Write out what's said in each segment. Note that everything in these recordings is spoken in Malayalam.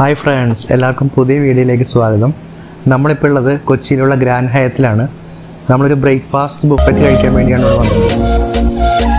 ഹായ് ഫ്രണ്ട്സ് എല്ലാവർക്കും പുതിയ വീഡിയോയിലേക്ക് സ്വാഗതം നമ്മളിപ്പോൾ ഉള്ളത് കൊച്ചിയിലുള്ള ഗ്രാൻഡ് ഹയത്തിലാണ് നമ്മളൊരു ബ്രേക്ക്ഫാസ്റ്റ് ബുഫറ്റ് കഴിക്കാൻ വേണ്ടിയാണ് ഇവിടെ വന്നത്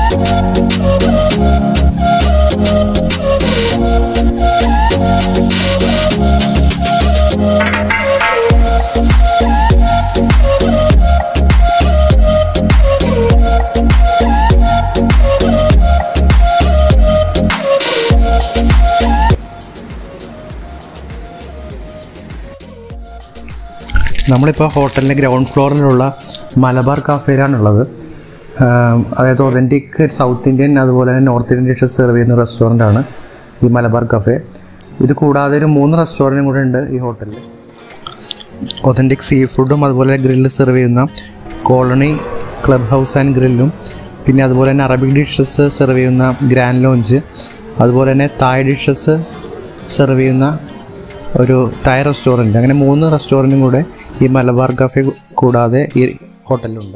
നമ്മളിപ്പോൾ ഹോട്ടലിൻ്റെ ഗ്രൗണ്ട് ഫ്ലോറിലുള്ള മലബാർ കാഫേയിലാണുള്ളത് ആം, അതായത് ഒതൻറ്റിക് സൗത്ത് ഇന്ത്യൻ അതുപോലെ തന്നെ നോർത്ത് ഇന്ത്യൻ ഡിഷസ് സെർവ് ചെയ്യുന്ന റെസ്റ്റോറൻ്റ് ആണ് ഈ മലബാർ കഫേ ഇത് കൂടാതെ ഒരു മൂന്ന് റെസ്റ്റോറൻറ്റും കൂടെ ഉണ്ട് ഈ ഹോട്ടലിൽ ഒതൻറ്റിക് സീ ഫുഡും അതുപോലെ ഗ്രില്ല് സെർവ് ചെയ്യുന്ന കോളനി ക്ലബ് ഹൗസ് ആൻഡ് ഗ്രില്ലും പിന്നെ അതുപോലെ തന്നെ അറബിക് ഡിഷസ് സെർവ് ചെയ്യുന്ന ഗ്രാൻഡ് ലോഞ്ച് അതുപോലെ തന്നെ തായ് ഡിഷസ് സെർവ് ചെയ്യുന്ന ഒരു തായ് റെസ്റ്റോറൻറ്റ് അങ്ങനെ മൂന്ന് റെസ്റ്റോറൻറ്റും കൂടെ ഈ മലബാർ കഫേ കൂടാതെ ഈ ഹോട്ടലിലുണ്ട്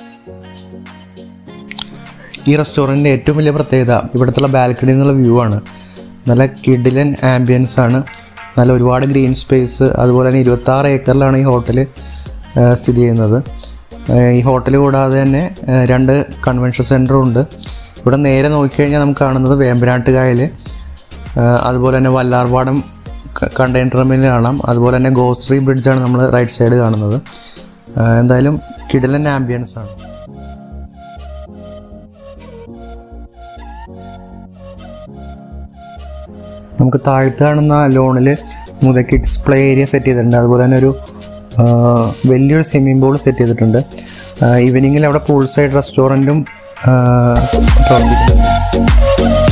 ഈ റെസ്റ്റോറൻറ്റിൻ്റെ ഏറ്റവും വലിയ പ്രത്യേകത ഇവിടുത്തെ ബാൽക്കണിയിൽ നിന്നുള്ള വ്യൂ ആണ് നല്ല കിഡിലൻ ആംബിയൻസ് ആണ് നല്ല ഒരുപാട് ഗ്രീൻ സ്പേസ് അതുപോലെ തന്നെ ഇരുപത്താറ് ഏക്കറിലാണ് ഈ ഹോട്ടൽ സ്ഥിതി ചെയ്യുന്നത് ആ, ഈ ഹോട്ടൽ കൂടാതെ തന്നെ ആ, രണ്ട് കൺവെൻഷൻ സെൻറ്ററും ഉണ്ട് ഇവിടെ നേരെ നോക്കിക്കഴിഞ്ഞാൽ നമുക്ക് കാണുന്നത് വേമ്പനാട്ട് കായൽ ആ, അതുപോലെ തന്നെ വല്ലാർപാടം കണ്ടെയ്നർ ടെർമിനൽ കാണാം അതുപോലെ തന്നെ ഗോശ്രീ ബ്രിഡ്ജാണ് നമ്മൾ റൈറ്റ് സൈഡ് കാണുന്നത് ആ, എന്തായാലും കിടിലൻ ആംബിയൻസ് ആണ് നമുക്ക് താഴത്ത് കാണുന്ന ലോണിൽ മുതൽ കിഡ്സ് പ്ലേ ഏരിയ സെറ്റ് ചെയ്തിട്ടുണ്ട് അതുപോലെ തന്നെ ഒരു ആ, വലിയൊരു സ്വിമ്മിംഗ് പൂൾ സെറ്റ് ചെയ്തിട്ടുണ്ട് ഈവനിങ്ങിൽ അവിടെ പൂൾ സൈഡ് റെസ്റ്റോറൻറ്റും പ്രവർത്തിക്കുന്നുണ്ട്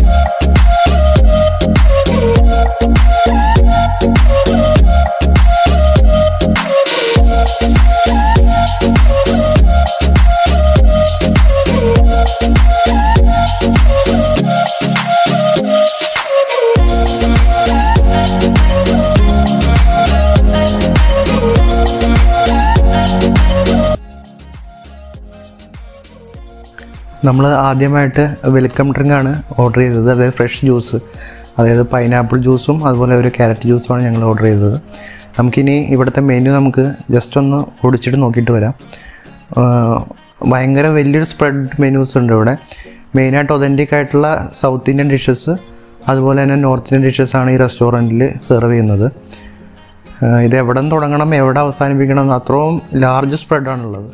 നമ്മൾ ആദ്യമായിട്ട് വെൽക്കം ഡ്രിങ്ക് ആണ് ഓർഡർ ചെയ്തത് അതായത് ഫ്രഷ് ജ്യൂസ് അതായത് പൈനാപ്പിൾ ജ്യൂസും അതുപോലെ ഒരു ക്യാരറ്റ് ജ്യൂസുമാണ് ഞങ്ങൾ ഓർഡർ ചെയ്തത് നമുക്കിനി ഇവിടുത്തെ മെനു നമുക്ക് ജസ്റ്റ് ഒന്ന് ഓടിച്ചിട്ട് നോക്കിയിട്ട് വരാം ആഹ് ഭയങ്കര വലിയൊരു സ്പ്രെഡ് മെനൂസ് ഉണ്ട് ഇവിടെ മെയിനായിട്ട് ഒതൻറ്റിക് ആയിട്ടുള്ള സൗത്ത് ഇന്ത്യൻ ഡിഷസ് അതുപോലെ തന്നെ നോർത്ത് ഇന്ത്യൻ ഡിഷസ് ആണ് ഈ റെസ്റ്റോറൻറ്റിൽ സെർവ് ചെയ്യുന്നത് ആഹ് ഇത് എവിടെ നിന്ന് തുടങ്ങണം എവിടെ അവസാനിപ്പിക്കണം എന്ന് അത്രയും ലാർജ് സ്പ്രെഡാണുള്ളത്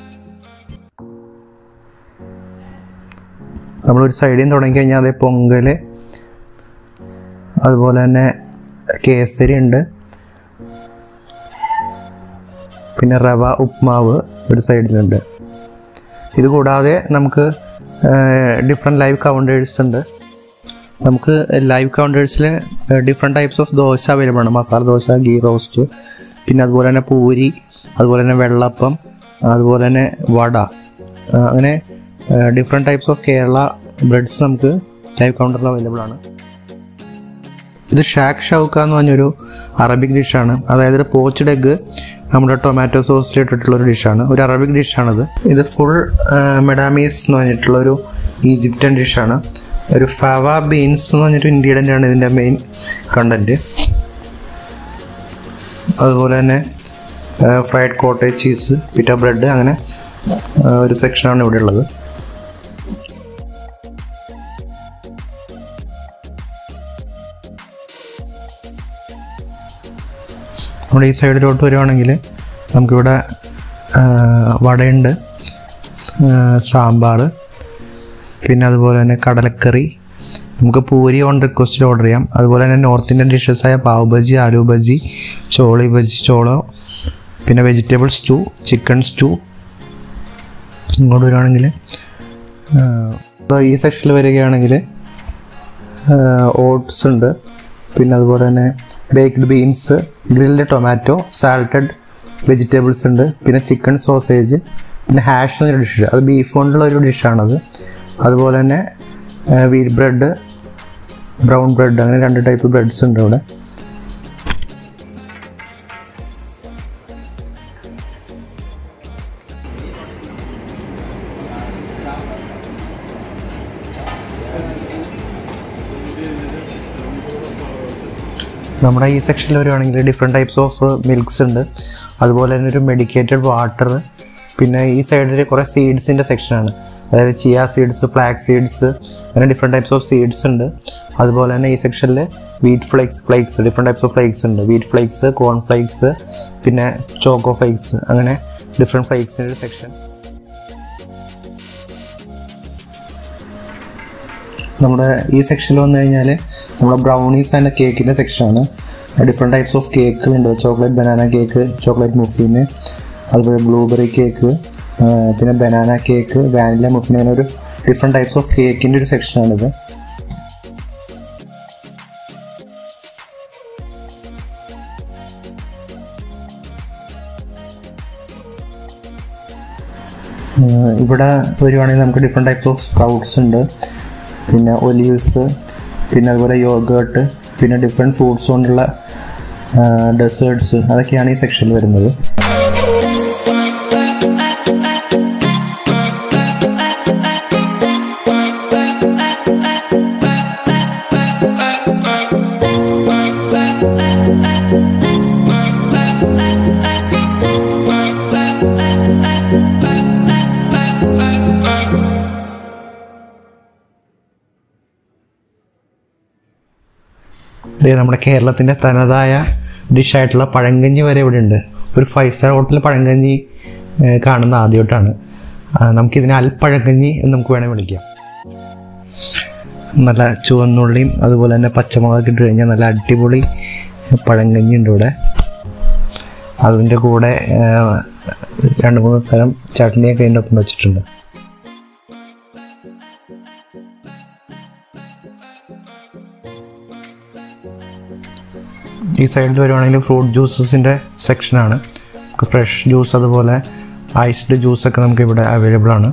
നമ്മളൊരു സൈഡിൽ നിന്ന് തുടങ്ങിക്കഴിഞ്ഞാൽ അതേ പൊങ്കൽ അതുപോലെ തന്നെ കേസരി ഉണ്ട് പിന്നെ റവ ഉപ്മാവ് ഒരു സൈഡിലുണ്ട് ഇത് കൂടാതെ നമുക്ക് ഡിഫറെൻറ്റ് ലൈവ് കൗണ്ടേഴ്സ് ഉണ്ട് നമുക്ക് ലൈവ് കൗണ്ടേഴ്സിൽ different types of dosa available ആണ് മസാല ദോശ ഗീ റോസ്റ്റ് പിന്നെ അതുപോലെ തന്നെ പൂരി അതുപോലെ തന്നെ വെള്ളപ്പം അതുപോലെ തന്നെ വട ആ, അങ്ങനെ different types of Kerala breads നമുക്ക് ലൈവ് കൗണ്ടറിൽ അവൈലബിൾ ആണ് ഇത് ഷാക്ക് ഷൗക്ക എന്ന് പറഞ്ഞൊരു അറബിക് ഡിഷാണ് അതായത് ഒരു പോച്ച്ഡ് എഗ്ഗ് നമ്മുടെ ടൊമാറ്റോ സോസിൽ ഇട്ടിട്ടുള്ള ഒരു ഡിഷാണ് ഒരു അറബിക് ഡിഷാണിത് ഇത് ഫുൾ മെഡാമീസ് എന്ന് പറഞ്ഞിട്ടുള്ള ഒരു ഈജിപ്ഷ്യൻ ഡിഷാണ് ഒരു ഫവ ബീൻസ് എന്ന് പറഞ്ഞിട്ട് ഇൻഗ്രീഡിയൻ്റ് ആണ് ഇതിൻ്റെ മെയിൻ കണ്ടൻറ്റ് അതുപോലെ തന്നെ fried cottage cheese pita bread അങ്ങനെ ആ, ഒരു സെക്ഷനാണ് ഇവിടെ ഉള്ളത് നമ്മുടെ ഈ സൈഡിലോട്ട് വരുവാണെങ്കിൽ നമുക്കിവിടെ ആ, വടയുണ്ട് ആ, സാമ്പാർ പിന്നെ അതുപോലെ തന്നെ കടലക്കറി നമുക്ക് പൂരി ഓൺ റിക്വസ്റ്റിൽ ഓർഡർ ചെയ്യാം അതുപോലെ തന്നെ നോർത്ത് ഇന്ത്യൻ ഡിഷസായ പാവ് ബജി ആലു ബജി ചോളി ബജി ചോളോ പിന്നെ വെജിറ്റബിൾ സ്റ്റൂ ചിക്കൻ സ്റ്റൂ ഇങ്ങോട്ട് വരുവാണെങ്കിൽ ഈ സെക്ഷനിൽ വരികയാണെങ്കിൽ ഓട്സ് ഉണ്ട് പിന്നെ അതുപോലെ തന്നെ baked beans grilled tomato salted vegetables ഉണ്ട് പിന്നെ ചിക്കൻ സോസേജ് പിന്നെ ഹാഷ് എന്നൊരു ഡിഷ് അത് ബീഫ് കൊണ്ടുള്ള ഒരു ഡിഷാണത് അതുപോലെ തന്നെ വീറ്റ് ബ്രെഡ് ബ്രൗൺ ബ്രെഡ് അങ്ങനെ രണ്ട് ടൈപ്പ് ബ്രെഡ്സ് ഉണ്ട് ഇവിടെ നമ്മുടെ ഈ സെക്ഷനിൽ വരുവാണെങ്കിൽ ഡിഫറെൻറ്റ് ടൈപ്സ് ഓഫ് മിൽക്സ് ഉണ്ട് അതുപോലെ തന്നെ ഒരു മെഡിക്കേറ്റഡ് വാട്ടർ പിന്നെ ഈ സൈഡിൽ കുറേ സീഡ്സിൻ്റെ സെക്ഷനാണ് അതായത് ചിയ സീഡ്സ് ഫ്ലാക്സ് സീഡ്സ് അങ്ങനെ ഡിഫറെൻറ്റ് ടൈപ്സ് ഓഫ് സീഡ്സ് ഉണ്ട് അതുപോലെ തന്നെ ഈ സെക്ഷനിൽ wheat flakes flakes different types of flakes ഉണ്ട് വീറ്റ് ഫ്ലേക്സ് കോൺ ഫ്ലേക്സ് പിന്നെ ചോക്കോ ഫ്ലേക്സ് അങ്ങനെ ഡിഫറെൻറ്റ് ഫ്ലേക്സിൻ്റെ ഒരു സെക്ഷൻ നമ്മുടെ ഈ സെക്ഷനിൽ വന്നു കഴിഞ്ഞാൽ നമ്മുടെ ബ്രൗണീസ് ആൻഡ് കേക്കിൻ്റെ സെക്ഷനാണ് ഡിഫറെൻറ്റ് ടൈപ്സ് ഓഫ് കേക്കുകളുണ്ട് chocolate banana cake chocolate muffin അതുപോലെ ബ്ലൂബെറി കേക്ക് പിന്നെ ബനാന കേക്ക് വാനില മുഫിൻ അങ്ങനെ ഒരു ഡിഫറെൻറ്റ് ടൈപ്സ് ഓഫ് കേക്കിൻ്റെ ഒരു സെക്ഷനാണിത് ഏഹ് ഇവിടെ വരുവാണെങ്കിൽ നമുക്ക് ഡിഫറെൻറ്റ് ടൈപ്സ് ഓഫ് സ്പ്രൗട്ട്സ് ഉണ്ട് പിന്നെ ഒലീവ്സ് പിന്നെ അതുപോലെ യോഗേർട്ട് പിന്നെ ഡിഫറെൻറ്റ് ഫ്രൂട്ട്സ് കൊണ്ടുള്ള ഡെസേർട്സ് അതൊക്കെയാണ് ഈ സെക്ഷനിൽ വരുന്നത് ദേ നമ്മുടെ കേരളത്തിൻ്റെ തനതായ ഡിഷായിട്ടുള്ള പഴങ്കഞ്ഞി വരെ ഇവിടെ ഉണ്ട് ഒരു ഫൈവ് സ്റ്റാർ ഹോട്ടലിൽ പഴങ്കഞ്ഞി ഏഹ്, കാണുന്ന ആദ്യമായിട്ടാണ് ആ, നമുക്കിതിനെ അൽപ്പഴങ്കഞ്ഞി എന്ന് നമുക്ക് വേണേൽ വിളിക്കാം നല്ല ചുവന്നുള്ളിയും അതുപോലെ തന്നെ പച്ചമുളകൊക്കെ ഇട്ട് കഴിഞ്ഞാൽ നല്ല അടിപൊളി പഴങ്കഞ്ഞി ഉണ്ട് ഇവിടെ അതിൻ്റെ കൂടെ ഏഹ്, രണ്ട് മൂന്ന് സ്ഥലം ചട്നിയൊക്കെ അതിൻ്റെ ഒപ്പം വെച്ചിട്ടുണ്ട് ഈ സൈഡിൽ വരുവാണെങ്കിൽ ഫ്രൂട്ട് ജ്യൂസസിൻ്റെ സെക്ഷനാണ് ഫ്രഷ് ജ്യൂസ് അതുപോലെ ഐസ്ഡ് ജ്യൂസൊക്കെ നമുക്ക് ഇവിടെ അവൈലബിൾ ആണ്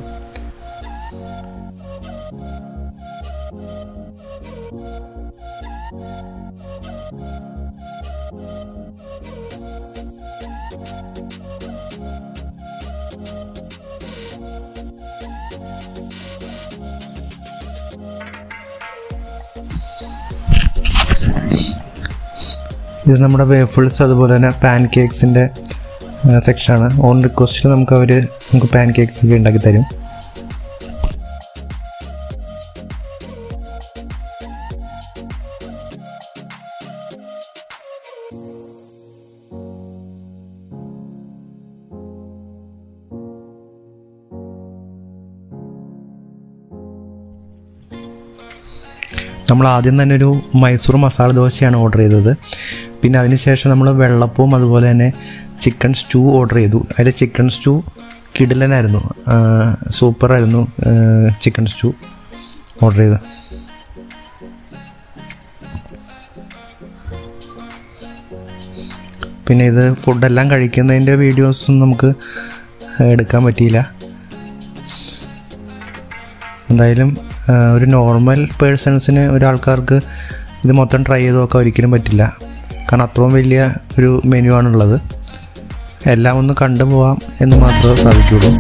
ഇത് നമ്മുടെ വേഫിൾസ് അതുപോലെ തന്നെ പാൻ കേക്സിൻ്റെ സെക്ഷനാണ് ഓൺ റിക്വസ്റ്റിൽ നമുക്ക് അവർ നമുക്ക് പാൻ കേക്സ് ഒക്കെ ഉണ്ടാക്കി തരും നമ്മൾ ആദ്യം തന്നെ ഒരു മൈസൂർ മസാല ദോശയാണ് ഓർഡർ ചെയ്തത് പിന്നെ അതിനുശേഷം നമ്മൾ വെള്ളപ്പവും അതുപോലെ തന്നെ ചിക്കൻ സ്റ്റൂ ഓർഡർ ചെയ്തു അതിൽ ചിക്കൻ സ്റ്റൂ കിടിലനായിരുന്നു സൂപ്പറായിരുന്നു ചിക്കൻ സ്റ്റൂ ഓർഡർ ചെയ്ത് പിന്നെ ഇത് ഫുഡെല്ലാം കഴിക്കുന്നതിൻ്റെ വീഡിയോസും നമുക്ക് എടുക്കാൻ പറ്റിയില്ല എന്തായാലും ആ, ഒരു നോർമൽ പേഴ്സൺസിന് ഒരാൾക്കാർക്ക് ഇത് മൊത്തം ട്രൈ ചെയ്ത് നോക്കാൻ ഒരിക്കലും പറ്റില്ല കാരണം അത്രയും വലിയ ഒരു മെനു ആണുള്ളത് എല്ലാം ഒന്ന് കണ്ടു പോവാം എന്ന് മാത്രമേ സാധിക്കുള്ളൂ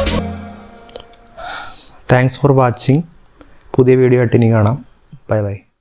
താങ്ക്സ് ഫോർ വാച്ചിങ് പുതിയ വീഡിയോ ആയിട്ട് ഇനി കാണാം ബൈ ബൈ